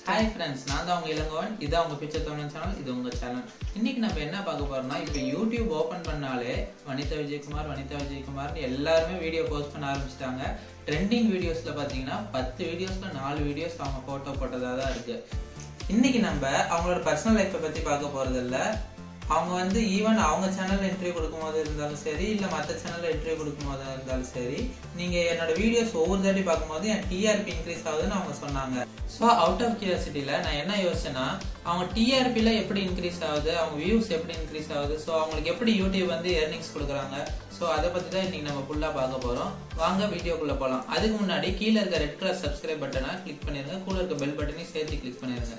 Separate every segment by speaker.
Speaker 1: hi friends நான் தான் உங்க இளங்கோவன் இதான் உங்க பிக்சர் தமிழ் சேனல் இது உங்க சேனல் இன்னைக்கு நம்ம என்ன பார்க்க போறோம்னா இப்போ யூடியூப் ஓபன் பண்ணாலே வனிதா விஜயகுமார் வனிதா விஜயகுமார்னு எல்லாருமே வீடியோ போஸ்ட் பண்ண ஆரம்பிச்சிட்டாங்க ட்ரெண்டிங் வீடியோஸ்ல பாத்தீங்கன்னா பத்து வீடியோஸ்ல நாலு வீடியோஸ் அவங்க போட்டோ போட்டதா தான் இருக்கு இன்னைக்கு நம்ம அவங்களோட பர்சனல் லைஃப்பை பத்தி பார்க்க போறது இல்ல அவங்க வந்து ஈவன் அவங்க சேனல்ல என்ட்ரி கொடுக்கும் போது இருந்தாலும் சரி இல்ல மற்ற சேனல்ல என்ட்ரி கொடுக்கும் போது இருந்தாலும் சரி நீங்க என்னோட வீடியோஸ் ஒவ்வொரு தாட்டி பார்க்கும்போது என் டிஆர்பி இன்க்ரீஸ் ஆகுதுன்னு அவங்க சொன்னாங்க ஸோ அவுட் ஆஃப் கியூரியாசிட்டியில நான் என்ன யோசிச்சேன்னா அவங்க டிஆர்பில எப்படி இன்க்ரீஸ் ஆகுது அவங்க வியூஸ் எப்படி இன்க்ரீஸ் ஆகுது ஸோ அவங்களுக்கு எப்படி யூடியூப் வந்து ஏர்னிங்ஸ் கொடுக்குறாங்க ஸோ அதை பத்தி தான் இன்னைக்கு நம்ம ஃபுல்லா பார்க்க போறோம் வாங்க வீடியோக்குள்ள போகலாம் அதுக்கு முன்னாடி கீழே இருக்க ரெட் கலர் சப்ஸ்கிரைப் பட்டனை கிளிக் பண்ணிருங்க கூட இருக்க பெல் பட்டனையும் சேர்த்து கிளிக் பண்ணிருங்க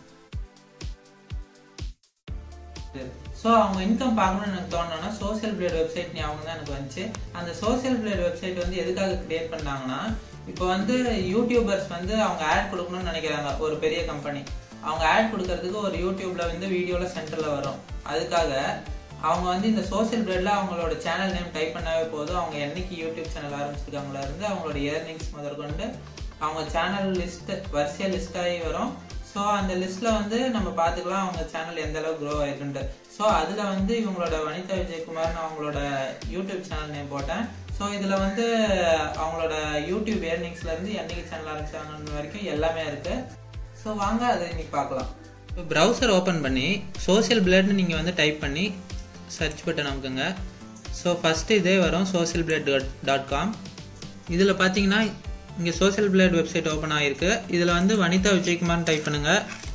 Speaker 1: ஸோ அவங்க இன்கம் பார்க்கணும்னு எனக்கு தோணுனா சோசியல் பிளேட் வெப்சைட் ஞாபகம் தான் எனக்கு வந்துச்சு அந்த சோசியல் பிளேட் வெப்சைட் வந்து எதுக்காக கிரியேட் பண்ணாங்கன்னா இப்போ வந்து யூடியூபர்ஸ் வந்து அவங்க ஆட் கொடுக்கணும்னு நினைக்கிறாங்க ஒரு பெரிய கம்பெனி அவங்க ஆட் கொடுக்கறதுக்கு ஒரு யூடியூப்ல வந்து வீடியோல சென்டர்ல வரும் அதுக்காக அவங்க வந்து இந்த சோசியல் பிளேட்ல அவங்களோட சேனல் நேம் டைப் பண்ணாவே போதும் அவங்க என்னைக்கு யூடியூப் சேனல் ஆரம்பிச்சிருக்காங்களா இருந்து அவங்களோட இயர்னிங்ஸ் முதற்கொண்டு அவங்க சேனல் லிஸ்ட் வரிசையா லிஸ்ட் ஆகி வரும் ஸோ அந்த லிஸ்ட்ல வந்து நம்ம பார்த்துக்கலாம் அவங்க சேனல் எந்த அளவுக்கு க்ரோ ஆயிருக்குன்ட்டு ஸோ அதில் வந்து இவங்களோட வனிதா விஜயகுமார்னு அவங்களோட யூடியூப் சேனல் நேம் போட்டேன் ஸோ இதில் வந்து அவங்களோட யூடியூப் ஏர்னிங்ஸ்ல இருந்து என்னைக்கு சேனல் ஆரம்பிச்சாங்கன்னு வரைக்கும் எல்லாமே இருக்கு ஸோ வாங்க அதை இன்னைக்கு பார்க்கலாம் இப்போ ப்ரௌசர் ஓப்பன் பண்ணி சோசியல் பிளேட்னு நீங்கள் வந்து டைப் பண்ணி சர்ச் பட்டன் அமுக்குங்க ஸோ ஃபஸ்ட்டு இதே வரும் சோசியல் பிளேட் டாட் காம் இதில் பார்த்தீங்கன்னா இங்கே சோசியல் பிளேட் வெப்சைட் ஓப்பன் ஆகிருக்கு இதில் வந்து வனிதா விஜயகுமார்னு டைப் பண்ணுங்க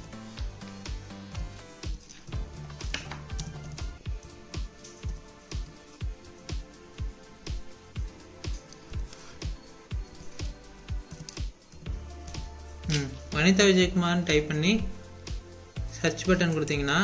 Speaker 1: ம் வனிதா விஜயகுமார்னு டைப் பண்ணி சர்ச் பட்டன் கொடுத்தீங்கன்னா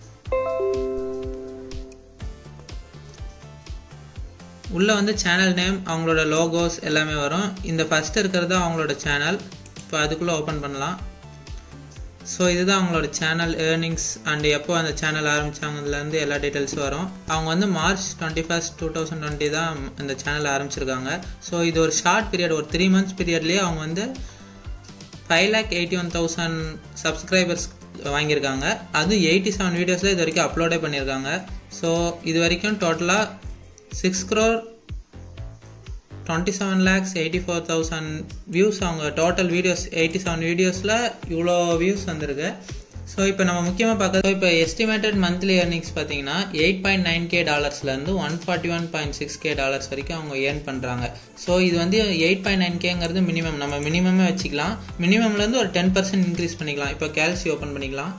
Speaker 1: உள்ளே வந்து சேனல் நேம் அவங்களோட லோகோஸ் எல்லாமே வரும் இந்த ஃபஸ்ட் இருக்கிறது அவங்களோட சேனல் இப்போ அதுக்குள்ளே ஓப்பன் பண்ணலாம் ஸோ இதுதான் அவங்களோட சேனல் ஏர்னிங்ஸ் அண்ட் எப்போ அந்த சேனல் ஆரம்பித்தாங்கதுலேருந்து எல்லா டீட்டெயில்ஸும் வரும் அவங்க வந்து March twenty first two thousand twenty தான் இந்த சேனல் ஆரம்பிச்சிருக்காங்க ஸோ இது ஒரு ஷார்ட் பீரியட் ஒரு த்ரீ மந்த்ஸ் பீரியட்லேயே அவங்க வந்து five lakh eighty one thousand subscribers வாங்கியிருக்காங்க அது எயிட்டி செவன் வீடியோஸில் இது வரைக்கும் அப்லோடே பண்ணியிருக்காங்க ஸோ இது வரைக்கும் டோட்டலாக six crore twenty seven lakhs eighty four thousand views அவங்க டோட்டல் வீடியோஸ் எயிட்டி செவன் வீடியோஸில் இவ்வளோ வியூஸ் வந்திருக்கு ஸோ இப்போ நம்ம முக்கியமாக பார்க்கறது இப்போ எஸ்டிமேட்டட் மந்த்லி ஏர்னிங்ஸ் பார்த்தீங்கன்னா எயிட் பாயிண்ட் நைன் கே டாலர்ஸ்லேருந்து one forty one point six K dollars வரைக்கும் அவங்க ஏர்ன் பண்ணுறாங்க ஸோ இது வந்து எயிட் பாயிண்ட் நைன் கேங்கிறது மினிமம் நம்ம மினிமமே வச்சுக்கலாம் மினிமம்லேருந்து ஒரு டென் பர்சன்ட் இன்க்ரீஸ் பண்ணிக்கலாம் இப்போ கேல்சி ஓப்பன் பண்ணிக்கலாம்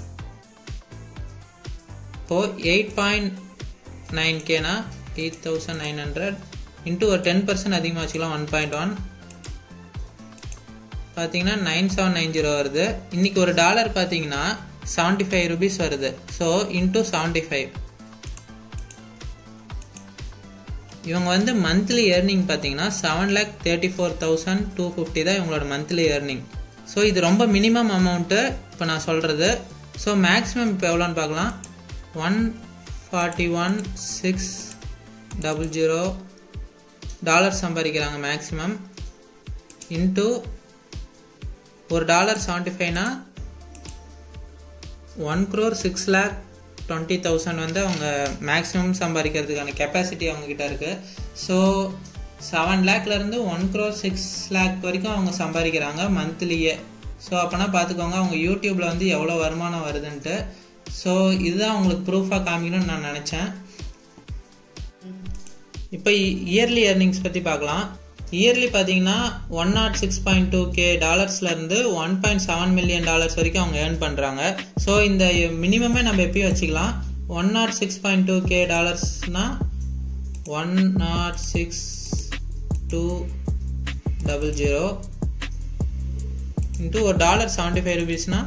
Speaker 1: இப்போது எயிட் பாயிண்ட் நைன் கேனா eight thousand nine hundred into ஒரு டென் பர்சன்ட் அதிகமாக வச்சுக்கலாம் ஒன் பாயிண்ட் ஒன் பார்த்தீங்கன்னா நைன் செவன் நைன் ஜீரோ வருது இன்னைக்கு ஒரு டாலர் பார்த்தீங்கன்னா செவன்ட்டி ஃபைவ் ருபீஸ் வருது ஸோ இன்ட்டு செவன்ட்டி ஃபைவ் இவங்க வந்து மந்த்லி ஏர்னிங் பார்த்தீங்கன்னா seven lakh thirty four thousand two fifty தான் இவங்களோட மந்த்லி ஏர்னிங் ஸோ இது ரொம்ப மினிமம் அமௌண்ட்டு இப்போ நான் சொல்கிறது ஸோ மேக்ஸிமம் இப்போ எவ்வளோன்னு பார்க்கலாம் one forty one six double zero dollar சம்பாதிக்கிறாங்க மேக்ஸிமம் இன்ட்டு ஒரு டாலர் செவன்ட்டி ஃபைவ்னா one crore six lakh twenty thousand வந்து அவங்க மேக்ஸிமம் சம்பாதிக்கிறதுக்கான கெப்பாசிட்டி அவங்கக்கிட்ட இருக்குது ஸோ செவன் லேக்லேருந்து ஒன் க்ரோர் சிக்ஸ் லேக் வரைக்கும் அவங்க சம்பாதிக்கிறாங்க மந்த்லியே ஸோ அப்போனா பார்த்துக்கோங்க அவங்க யூடியூப்பில் வந்து எவ்வளோ வருமானம் வருதுன்ட்டு ஸோ இதுதான் உங்களுக்கு ப்ரூஃபாக காமிக்கணும்னு நான் நினச்சேன் இப்போ இயர்லி ஏர்னிங்ஸ் பற்றி பார்க்கலாம் இயர்லி பார்த்தீங்கன்னா one nought six point two K டாலர்ஸ்லேருந்து one point seven million dollars வரைக்கும் அவங்க ஏர்ன் பண்ணுறாங்க ஸோ இந்த மினிமமே நம்ம எப்பயும் வச்சுக்கலாம் one nought six point two K டாலர்ஸ்னால் one nought six two double zero into ஒரு டாலர் செவன்ட்டி ஃபைவ் ருபீஸ்னால்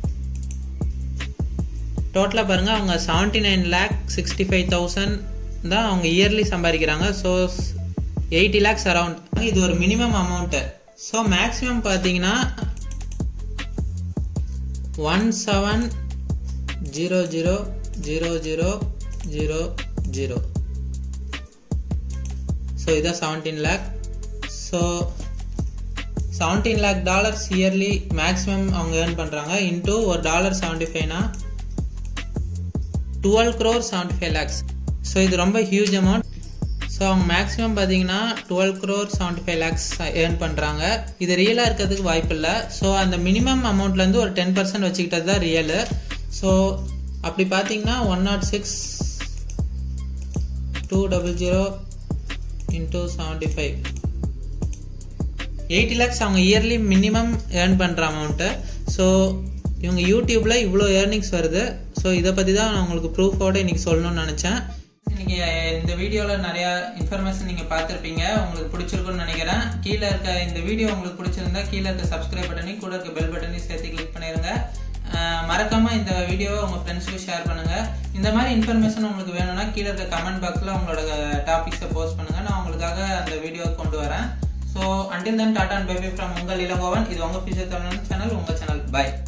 Speaker 1: டோட்டலாக பாருங்கள் அவங்க seventy nine lakh sixty five thousand தான் அவங்க இயர்லி சம்பாதிக்கிறாங்க ஸோ எயிட்டி லேக்ஸ் அரவுண்ட் இது ஒரு மினிமம் அமௌண்ட்டு ஸோ மேக்ஸிமம் பார்த்தீங்கன்னா one seven zero zero zero zero zero zero so இதான் seventeen lakh so seventeen lakh dollars yearly maximum அவங்க ஏர்ன் பண்ணுறாங்க இன்டூ ஒரு டாலர் செவன்ட்டி ஃபைவ்னா twelve crore seventy five lakhs so இது ரொம்ப ஹியூஜ் அமௌண்ட் ஸோ அவங்க மேக்ஸிமம் பார்த்தீங்கன்னா twelve crore seventy five lakhs earn பண்ணுறாங்க இது ரியலாக இருக்கிறதுக்கு வாய்ப்பு இல்லை ஸோ அந்த மினிமம் அமௌண்ட்லேருந்து ஒரு டென் பர்சன்ட் வச்சுக்கிட்டது தான் ரியலு ஸோ அப்படி பார்த்தீங்கன்னா one nought six two double zero into seventy five eighty lakhs அவங்க இயர்லி மினிமம் ஏர்ன் பண்ணுற அமௌண்ட்டு ஸோ இவங்க யூடியூப்பில் இவ்வளோ ஏர்னிங்ஸ் வருது ஸோ இதை பற்றி தான் நான் உங்களுக்கு ப்ரூஃபோடு இன்றைக்கி சொல்லணும்னு நினச்சேன் இன்னைக்கு இந்த வீடியோவில் நிறையா இன்ஃபர்மேஷன் நீங்கள் பார்த்துருப்பீங்க உங்களுக்கு பிடிச்சிருக்குன்னு நினைக்கிறேன் கீழே இருக்க இந்த வீடியோ உங்களுக்கு பிடிச்சிருந்தா கீழே இருக்க சப்ஸ்கிரைப் பட்டனையும் கூட இருக்க பெல் பட்டனையும் சேர்த்து கிளிக் பண்ணிடுங்க மறக்காம இந்த வீடியோவை உங்கள் ஃப்ரெண்ட்ஸுக்கு ஷேர் பண்ணுங்க இந்த மாதிரி இன்ஃபர்மேஷன் உங்களுக்கு வேணும்னா கீழே இருக்க கமெண்ட் பாக்ஸில் உங்களோட டாபிக்ஸை போஸ்ட் பண்ணுங்க நான் உங்களுக்காக அந்த வீடியோ கொண்டு வரேன் so until then tata and baby from உங்கள் இளங்கோவன் இது உங்கள் ஃபியூச்சர் தமிழ் சேனல் உங்கள் சேனல் பாய்